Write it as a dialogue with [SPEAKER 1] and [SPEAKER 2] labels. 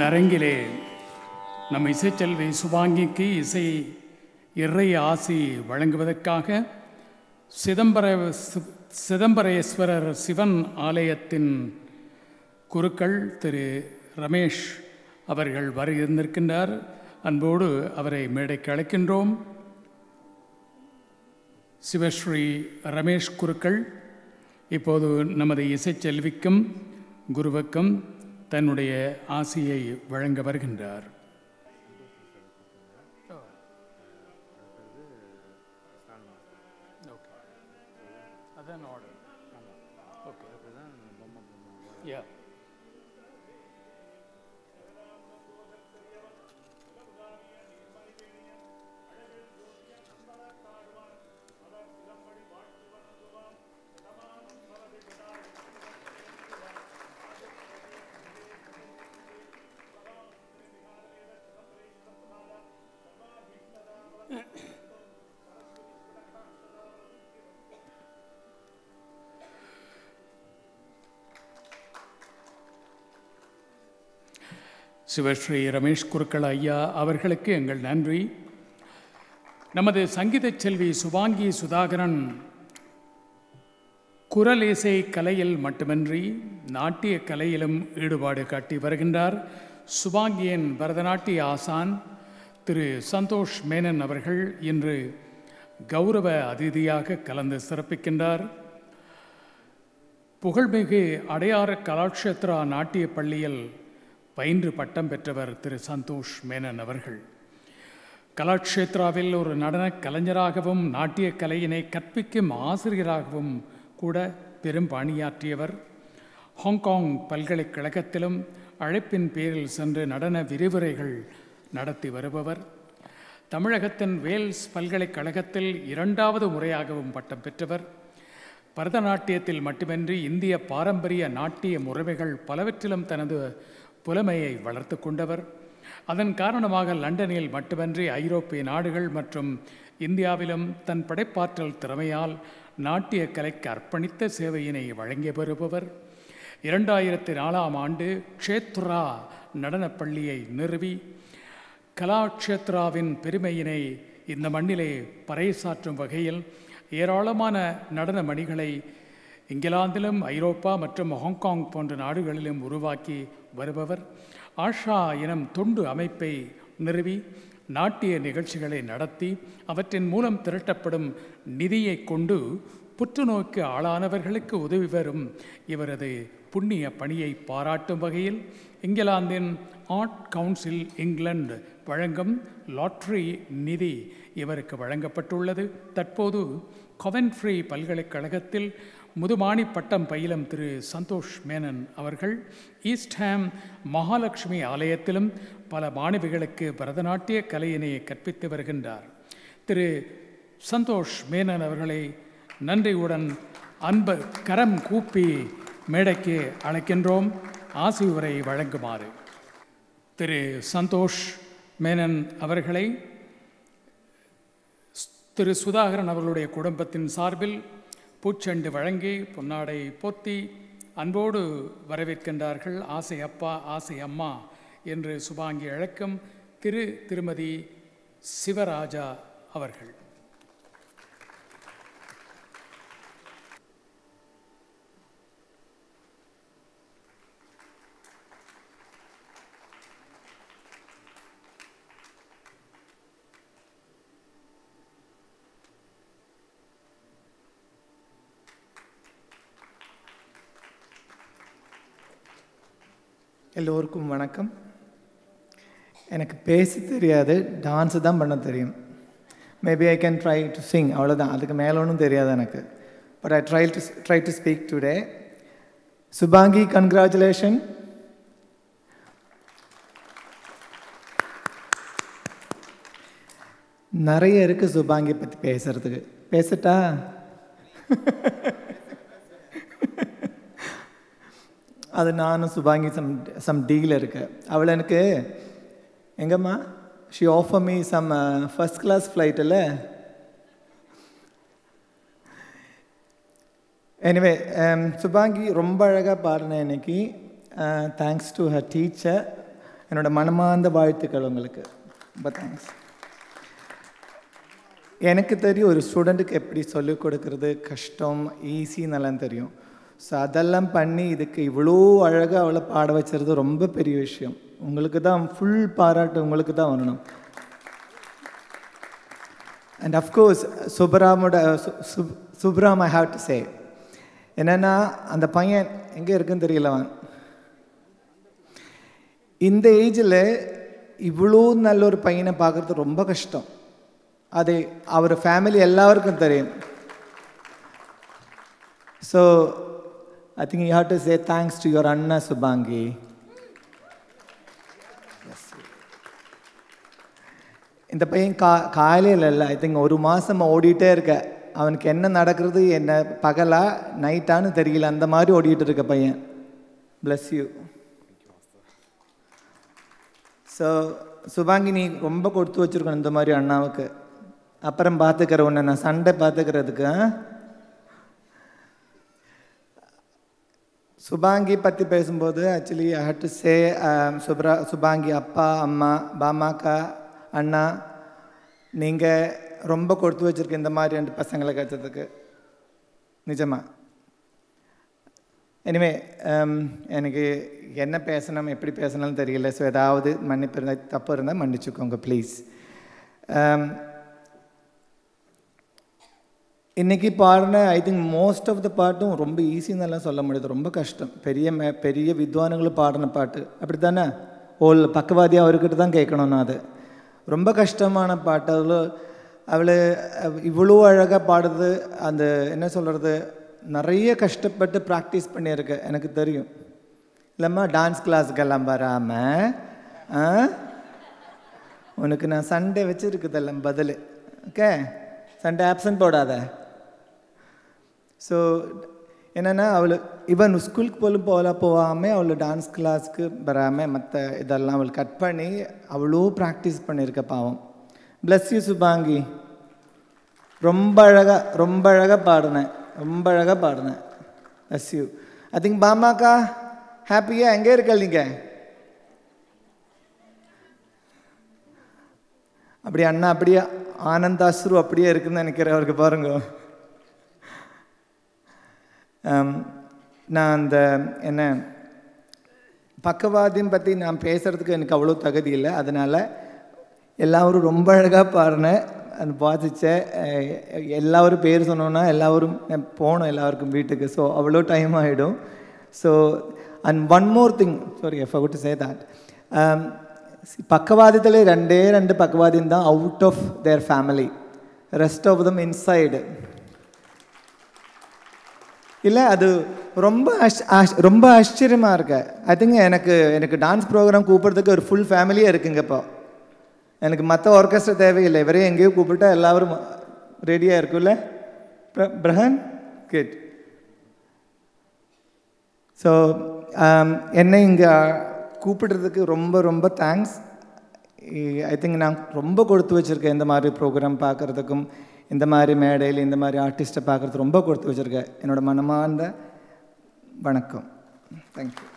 [SPEAKER 1] இந்த அரங்கிலே நம் இசைச்செல்வி சுபாங்கிக்கு இசை இறை ஆசி வழங்குவதற்காக சிதம்பர சி- சிதம்பரேஸ்வரர் சிவன் ஆலயத்தின் குருக்கள் திரு ரமேஷ் அவர்கள் வருகின்றிருக்கின்றார் அன்போடு அவரை மேடைக்கு அழைக்கின்றோம் சிவஸ்ரீ ரமேஷ் குருக்கள் இப்போது நமது இசைச்செல்விக்கும் குருவுக்கும் தன்னுடைய ஆசியை வழங்க வருகின்றார் அதான் order okay yeah Shivashri Ramesh Gurukkal ஐயா அவர்களுக்கு எங்கள் நன்றி நமது சங்கீதச் செல்வி சுபாங்கி சுதாகரன் குரல் இசை கலையில் மட்டுமின்றி நாட்டிய கலையிலும் ஈடுபாடு காட்டி வருகின்றார் சுபாங்கியின் பரதநாட்டிய ஆசான் திரு சந்தோஷ் மேனன் அவர்கள் இன்று கௌரவ அதிதியாக கலந்து சிறப்பிக்கின்றார் புகழ்மிகு அடையாறு கலாட்சேத்ரா நாட்டிய பள்ளியில் பயின்று பட்டம் பெற்றவர் திரு சந்தோஷ் மேனன் அவர்கள் கலாட்சேத்ராவில் ஒரு நடனக் கலைஞராகவும் நாட்டிய கலையினை கற்பிக்கும் ஆசிரியராகவும் கூட பெரும் பணியாற்றியவர் ஹாங்காங் பல்கலைக்கழகத்திலும் அழைப்பின் பேரில் சென்று நடன விரிவுரைகள் நடத்தி வருபவர் தமிழகத்தின் வேல்ஸ் பல்கலைக்கழகத்தில் இரண்டாவது முறையாகவும் பட்டம் பெற்றவர் பரதநாட்டியத்தில் மட்டுமின்றி இந்திய பாரம்பரிய நாட்டிய முறைமைகள் பலவற்றிலும் தனது புலமையை வளர்த்து கொண்டவர் அதன் காரணமாக லண்டனில் மட்டுமின்றி ஐரோப்பிய நாடுகள் மற்றும் இந்தியாவிலும் தன் படைப்பாற்றல் திறமையால் நாட்டிய கலைக்கு அர்ப்பணித்த சேவையினை வழங்கி வருபவர் இரண்டாயிரத்தி நாலாம் ஆண்டு க்ஷேத்ரா நடனப் பள்ளியை நிறுவி கலாக்ஷேத்ராவின் பெருமையினை இந்த மண்ணிலே பறைசாற்றும் வகையில் ஏராளமான நடன மணிகளை இங்கிலாந்திலும் ஐரோப்பா மற்றும் ஹாங்காங் போன்ற நாடுகளிலும் உருவாக்கி வருபவர் ஆஷா எனும் தொண்டு அமைப்பை நிறுவி நாட்டிய நிகழ்ச்சிகளை நடத்தி அவற்றின் மூலம் திரட்டப்படும் நிதியை கொண்டு புற்றுநோய்க்கு ஆளானவர்களுக்கு உதவி வரும் இவரது புண்ணிய பணியை பாராட்டும் வகையில் இங்கிலாந்தின் ஆர்ட் கவுன்சில் இங்கிலாந்து வழங்கும் லாட்ரி நிதி இவருக்கு வழங்கப்பட்டுள்ளது தற்போது கொவென்ட்ரி பல்கலைக்கழகத்தில் முதுமாணி பட்டம் பயிலும் திரு சந்தோஷ் மேனன் அவர்கள் ஈஸ்ட் ஹாம் மகாலட்சுமி ஆலயத்திலும் பல மாணவிகளுக்கு பரதநாட்டிய கலையினை கற்பித்து வருகின்றார் திரு சந்தோஷ் மேனன் அவர்களை நன்றியுடன் அன்பு கரம் கூப்பி மேடைக்கு அழைக்கின்றோம் ஆசி உரை வழங்குமாறு திரு சந்தோஷ் மேனன் அவர்களை திரு சுதாகரன் அவர்களுடைய குடும்பத்தின் சார்பில் பூச்செண்டு வழங்கி பொன்னாடை போர்த்தி அன்போடு வரவேற்கின்றார்கள் ஆசை அப்பா ஆசை அம்மா என்று சுபாங்கி அழைக்கும் திரு திருமதி சிவராஜா அவர்கள்
[SPEAKER 2] எல்லோருக்கும் வணக்கம் எனக்கு பேச தெரியாது டான்ஸு தான் பண்ண தெரியும் maybe I can try to sing அவ்வளோதான் அதுக்கு மேலே ஒன்றும் தெரியாது எனக்கு but I try to try to speak today Shubhangi congratulation நிறைய இருக்குது சுபாங்கி பற்றி பேசுகிறதுக்கு பேசட்டா அது நானும் சுபாங்கி சம் சம் டீல் இருக்கு அவள் எனக்கு எங்கம்மா she offer me some first class ஃப்ளைட்டில் எனிவே சுபாங்கி ரொம்ப அழகாக பாடினேன் இன்னைக்கு தேங்க்ஸ் டு ஹர் டீச்சர் என்னோட மனமார்ந்த வாழ்த்துக்கள் உங்களுக்கு ரொம்ப தேங்க்ஸ் எனக்கு தெரியும் ஒரு ஸ்டூடெண்ட்டுக்கு எப்படி சொல்லிக் கொடுக்கறது கஷ்டம் ஈஸின்னெல்லாம் தெரியும் ஸோ அதெல்லாம் பண்ணி இதுக்கு இவ்வளோ அழகாக அவளை பாட வச்சுறது ரொம்ப பெரிய விஷயம் உங்களுக்கு தான் ஃபுல் பாராட்டு உங்களுக்கு தான் வரணும் அண்ட் அஃப்கோர்ஸ் சுப்ராமோட சுப்ராம் ஐ ஹாவ் டு சே என்னென்னா அந்த பையன் எங்கே இருக்குன்னு தெரியல அவன் இந்த ஏஜில் இவ்வளோ நல்ல ஒரு பையனை பார்க்குறது ரொம்ப கஷ்டம் அது அவர் ஃபேமிலி எல்லாருக்கும் தெரியும் so I think you have to say thanks to your அண்ணா சுபாங்கி இந்த பையன் கா காலையில் இல்லை ஐ திங்க் ஒரு மாதம் ஓடிட்டே இருக்க அவனுக்கு என்ன நடக்கிறது என்ன பகலா நைட்டான்னு தெரியல அந்த மாதிரி ஓடிட்டு இருக்க பையன் bless யூ ஸோ சுபாங்கி நீ ரொம்ப கொடுத்து வச்சிருக்கணும் இந்த மாதிரி அண்ணாவுக்கு அப்புறம் பார்த்துக்கிற உன்னை நான் சண்டை பார்த்துக்கிறதுக்கு ஆ? சுபாங்கி பற்றி பேசும்போது actually I had to say சுப்ரா சுபாங்கி அப்பா அம்மா பாமாக்கா அண்ணா நீங்கள் ரொம்ப கொடுத்து வச்சிருக்க இந்த மாதிரி ரெண்டு பசங்களை கற்றுறதுக்கு நிஜமா எனிவே எனக்கு என்ன பேசணும் எப்படி பேசணும்னு தெரியல ஸோ ஏதாவது மன்னிப்பு இருந்தால் தப்பு இருந்தால் மன்னிச்சுக்கோங்க ப்ளீஸ் இன்னைக்கு பாடின I think most of the பாட்டும் ரொம்ப ஈஸின்னு எல்லாம் சொல்ல முடியாது ரொம்ப கஷ்டம் பெரிய மே பெரிய வித்வானுங்களும் பாடின பாட்டு அப்படி தானே ஓல் பக்கவாதியாக அவர்கிட்ட தான் கேட்கணும் நான் அது ரொம்ப கஷ்டமான பாட்டு அதில் அவள் இவ்வளோ அழகாக பாடுறது அந்த என்ன சொல்கிறது நிறைய கஷ்டப்பட்டு ப்ராக்டிஸ் பண்ணியிருக்க எனக்கு தெரியும் இல்லைம்மா டான்ஸ் கிளாஸுக்கெல்லாம் வராமல் உனக்கு நான் சண்டே வச்சுருக்குதெல்லாம் பதில் ஓகே சண்டே ஆப்சன்ட் போடாத ஸோ என்னென்னா அவள் இவன் ஸ்கூலுக்கு போலும் போல போகாமல் அவள் டான்ஸ் கிளாஸ்க்கு வராமல் மற்ற இதெல்லாம் அவள் கட் பண்ணி அவ்வளோ ப்ராக்டிஸ் பண்ணியிருக்க பாவம் bless யூ சுபாங்கி ரொம்ப அழகாக ரொம்ப அழகாக பாடினேன் ரொம்ப அழகாக பாடினேன் bless யூ ஐ திங்க் பாமாக்கா ஹாப்பியாக எங்கே இருக்கல் நீங்கள் அப்படி அண்ணா அப்படியே ஆனந்தாஸ்ரு அப்படியே இருக்குன்னு நினைக்கிறேன் அவருக்கு பாருங்க ஆம், நான் அந்த என்ன பக்கவாதியம் பற்றி நான் பேசுகிறதுக்கு எனக்கு அவ்வளோ தகுதி இல்லை அதனால் எல்லாரும் ரொம்ப அழகாக பாடினேன் அது வாசித்தேன் எல்லாரும் பேர் சொன்னோன்னா எல்லாரும் நான் போனோம் எல்லாருக்கும் வீட்டுக்கு ஸோ அவ்வளோ டைம் ஆகிடும் so and one more thing sorry I forgot to say that പക്കവാദ്യത്തിൽ രണ്ടേ രണ്ട് പക്കവാദ്യം தான் out of their family rest of them inside இல்லை அது ரொம்ப ஆஷ் ஆஷ் ரொம்ப ஆச்சரியமாக இருக்கு ஐ திங்க் எனக்கு எனக்கு டான்ஸ் ப்ரோக்ராம் கூப்பிட்றதுக்கு ஒரு ஃபுல் ஃபேமிலியே இருக்குங்க இப்போ எனக்கு மற்ற ஆர்கெஸ்ட்ரா தேவையில்லை இவரே எங்கேயோ கூப்பிட்டா எல்லாரும் ரெடியாக இருக்குல்ல பிர- பிரஹன் குட் ஸோ என்னை இங்கே கூப்பிடுறதுக்கு ரொம்ப ரொம்ப தேங்க்ஸ் ஐ திங்க் நான் ரொம்ப கொடுத்து வச்சுருக்கேன் இந்த மாதிரி ப்ரோக்ராம் பார்க்குறதுக்கும் இந்த மாதிரி மேடையில் இந்த மாதிரி ஆர்டிஸ்ட்டை பார்க்குறது ரொம்ப கொடுத்து வச்சுருக்கேன் என்னோட மனமார்ந்த வணக்கம் தேங்க்யூ